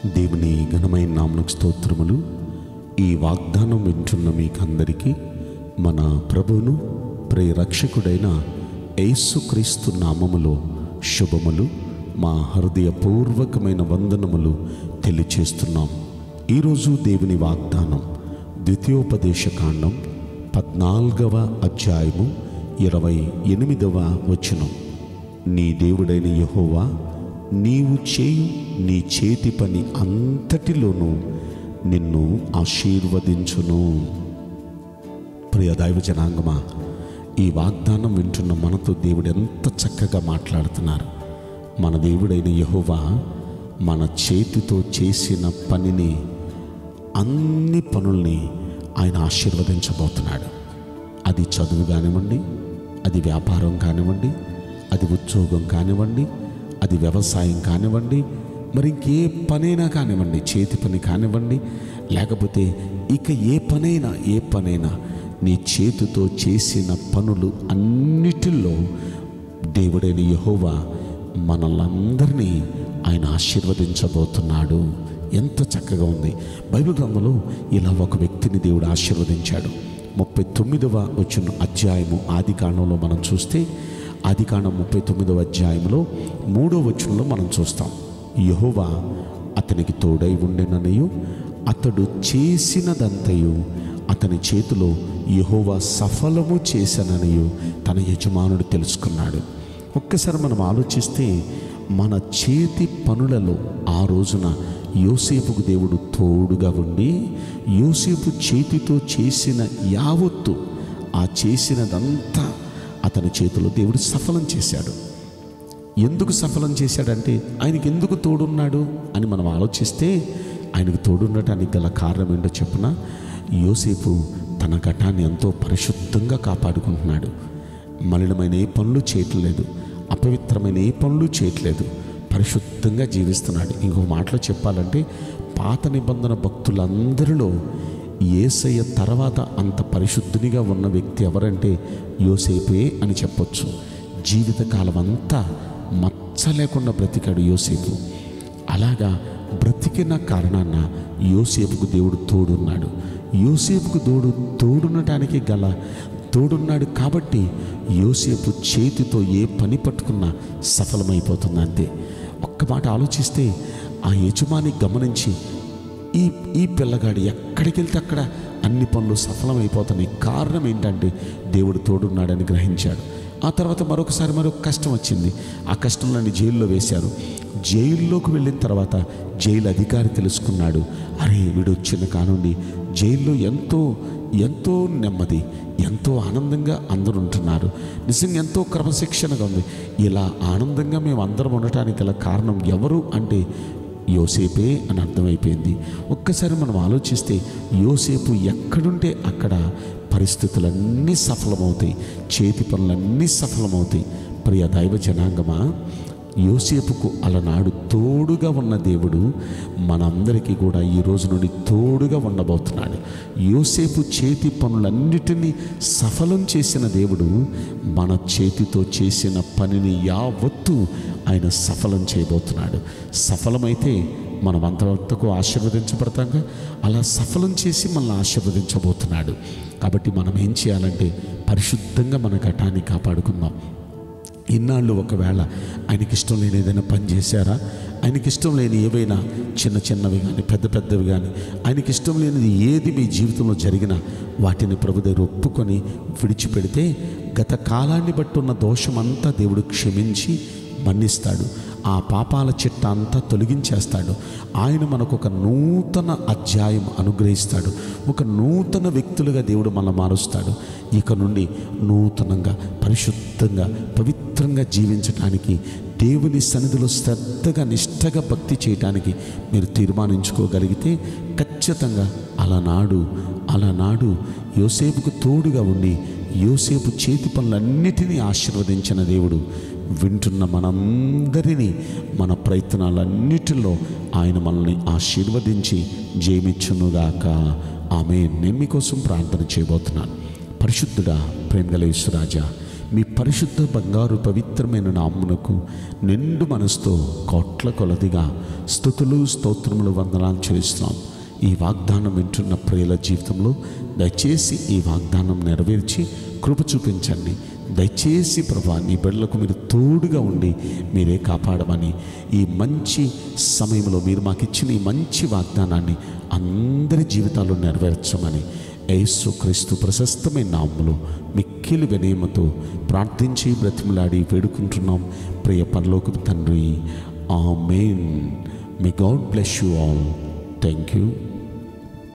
దేవుని ఘనమైన నామకు స్తోత్రములు ఈ వాగ్దానం వింటున్న మీకందరికీ మన ప్రభువును ప్రేరక్షకుడైన యేసుక్రీస్తు నామములో శుభములు మా హృదయపూర్వకమైన వందనములు తెలియచేస్తున్నాం ఈరోజు దేవుని వాగ్దానం ద్వితీయోపదేశ కాండం పద్నాలుగవ అధ్యాయము ఇరవై ఎనిమిదవ వచనం నీ దేవుడైన యెహోవా నీవు చేయు నీ చేతి పని అంతటిలోనూ నిన్ను ఆశీర్వదించును ప్రియ దైవ జనాంగమా ఈ వాగ్దానం వింటున్న మనతో దేవుడు ఎంత చక్కగా మాట్లాడుతున్నారు మన దేవుడైన యెహోవా మన చేతితో చేసిన పనిని అన్ని పనుల్ని ఆయన ఆశీర్వదించబోతున్నాడు అది చదువు కానివ్వండి అది వ్యాపారం కానివ్వండి అది ఉద్యోగం కానివ్వండి అది వ్యవసాయం కానివ్వండి మరి ఇంకే పనైనా కానివ్వండి చేతి పని కానివ్వండి లేకపోతే ఇక ఏ పనైనా ఏ పనైనా నీ చేతితో చేసిన పనులు అన్నిటిలో దేవుడైన యెహోవా మనల్ందరినీ ఆయన ఆశీర్వదించబోతున్నాడు ఎంత చక్కగా ఉంది బైబిల్ గ్రంథంలో ఇలా ఒక వ్యక్తిని దేవుడు ఆశీర్వదించాడు ముప్పై తొమ్మిదవ వచ్చిన అధ్యాయము ఆది కాండంలో మనం చూస్తే ఆది కాండం ముప్పై తొమ్మిదవ అధ్యాయంలో మూడో వచనంలో మనం చూస్తాం యెహోవా అతనికి తోడై ఉండెననియు అతడు చేసినదంతయు అతని చేతిలో యెహోవా సఫలము చేశాననియు తన యజమానుడు తెలుసుకున్నాడు ఒక్కసారి మనం ఆలోచిస్తే మన చేతి పనులలో ఆ రోజున యోసేపుకు దేవుడు తోడుగా ఉండి యోసేపు చేతితో చేసిన యావత్తు ఆ చేసినదంతా అతని చేతిలో దేవుడు సఫలం చేశాడు ఎందుకు సఫలం చేశాడంటే ఆయనకి ఎందుకు తోడున్నాడు అని మనం ఆలోచిస్తే ఆయనకు తోడుండటానికి గల కారణం ఏంటో చెప్పున యోసేపు తన ఘటాన్ని ఎంతో పరిశుద్ధంగా కాపాడుకుంటున్నాడు మలినమైన ఏ పనులు చేయట్లేదు అపవిత్రమైన ఏ పనులు చేయట్లేదు పరిశుద్ధంగా జీవిస్తున్నాడు ఇంకో మాటలో చెప్పాలంటే పాత నిబంధన భక్తులందరిలో ఏసయ్య తర్వాత అంత పరిశుద్ధునిగా ఉన్న వ్యక్తి ఎవరంటే యోసేపే అని చెప్పొచ్చు జీవితకాలం అంతా మచ్చ లేకుండా బ్రతికాడు యోసేపు అలాగా బ్రతికిన కారణాన యోసేపుకు దేవుడు తోడున్నాడు యోసేపుకు తోడు తోడునటానికి గల తోడున్నాడు కాబట్టి యోసేపు చేతితో ఏ పని పట్టుకున్నా సఫలమైపోతుంది అంతే ఒక్క మాట ఆలోచిస్తే ఆ యజమాని గమనించి ఈ ఈ పిల్లగాడు ఎక్కడికి వెళ్తే అక్కడ అన్ని పనులు సఫలమైపోతున్నాయి కారణం ఏంటంటే దేవుడు తోడున్నాడని గ్రహించాడు ఆ తర్వాత మరొకసారి మరొక కష్టం వచ్చింది ఆ కష్టంలోని జైల్లో వేశారు జైల్లోకి వెళ్ళిన తర్వాత జైలు అధికారి తెలుసుకున్నాడు అరే వీడు వచ్చిన కానుండి జైల్లో ఎంతో ఎంతో నెమ్మది ఎంతో ఆనందంగా అందరూ ఉంటున్నారు నిజంగా ఎంతో క్రమశిక్షణగా ఉంది ఇలా ఆనందంగా మేము అందరం ఉండటానికి గల కారణం ఎవరు అంటే యోసేపే అని అర్థమైపోయింది ఒక్కసారి మనం ఆలోచిస్తే యోసేపు ఎక్కడుంటే అక్కడ పరిస్థితులన్నీ సఫలమవుతాయి చేతి పనులన్నీ సఫలమవుతాయి ప్రియ దైవ జనాంగమా యోసేపుకు అలనాడు తోడుగా ఉన్న దేవుడు మనందరికీ కూడా ఈ రోజు నుండి తోడుగా ఉండబోతున్నాడు యోసేపు చేతి పనులన్నిటినీ సఫలం చేసిన దేవుడు మన చేతితో చేసిన పనిని యావత్తు ఆయన సఫలం చేయబోతున్నాడు సఫలమైతే మనం అంతవరకు ఆశీర్వదించబడతాంగా అలా సఫలం చేసి మనల్ని ఆశీర్వదించబోతున్నాడు కాబట్టి మనం ఏం చేయాలంటే పరిశుద్ధంగా మన ఘటాన్ని కాపాడుకుందాం ఇన్నాళ్ళు ఒకవేళ ఆయనకి ఇష్టం లేని ఏదైనా పని చేశారా ఆయనకి ఇష్టం లేని ఏవైనా చిన్న చిన్నవి కానీ పెద్ద పెద్దవి కానీ ఆయనకి ఇష్టం లేనిది ఏది మీ జీవితంలో జరిగినా వాటిని ప్రభు దగ్గర ఒప్పుకొని విడిచిపెడితే గత కాలాన్ని బట్టి ఉన్న దోషమంతా దేవుడు క్షమించి మన్నిస్తాడు ఆ పాపాల చిట్ట అంతా తొలగించేస్తాడు ఆయన మనకు ఒక నూతన అధ్యాయం అనుగ్రహిస్తాడు ఒక నూతన వ్యక్తులుగా దేవుడు మన మారుస్తాడు ఇక నుండి నూతనంగా పరిశుద్ధంగా పవిత్రంగా జీవించటానికి దేవుని సన్నిధిలో శ్రద్ధగా నిష్టగా భక్తి చేయటానికి మీరు తీర్మానించుకోగలిగితే ఖచ్చితంగా అలనాడు అలనాడు యోసేపుకు తోడుగా ఉండి యోసేపు చేతి పనులన్నిటినీ ఆశీర్వదించిన దేవుడు వింటున్న మనందరినీ మన ప్రయత్నాలన్నిటిలో ఆయన మనల్ని ఆశీర్వదించి జయమిచ్చునుగాక ఆమె నేను మీకోసం ప్రార్థన చేయబోతున్నాను పరిశుద్ధుడా ప్రేమగల యేసురాజా మీ పరిశుద్ధ బంగారు పవిత్రమైన నామ్మునకు నిండు మనసుతో కోట్ల కొలదిగా స్థుతులు స్తోత్రములు వందనాలు చేస్తున్నాం ఈ వాగ్దానం వింటున్న ప్రియుల జీవితంలో దయచేసి ఈ వాగ్దానం నెరవేర్చి కృప చూపించండి దయచేసి ప్రభా నీ బిడ్డలకు మీరు తోడుగా ఉండి మీరే కాపాడమని ఈ మంచి సమయంలో మీరు మాకు ఇచ్చిన ఈ మంచి వాగ్దానాన్ని అందరి జీవితాల్లో నెరవేర్చమని యేసు క్రీస్తు ప్రశస్తమైన నామములో మిక్కిలి వినయమతో ప్రార్థించి బ్రతిమలాడి వేడుకుంటున్నాం ప్రియ పరలోకు తండ్రి amen may God bless you all thank you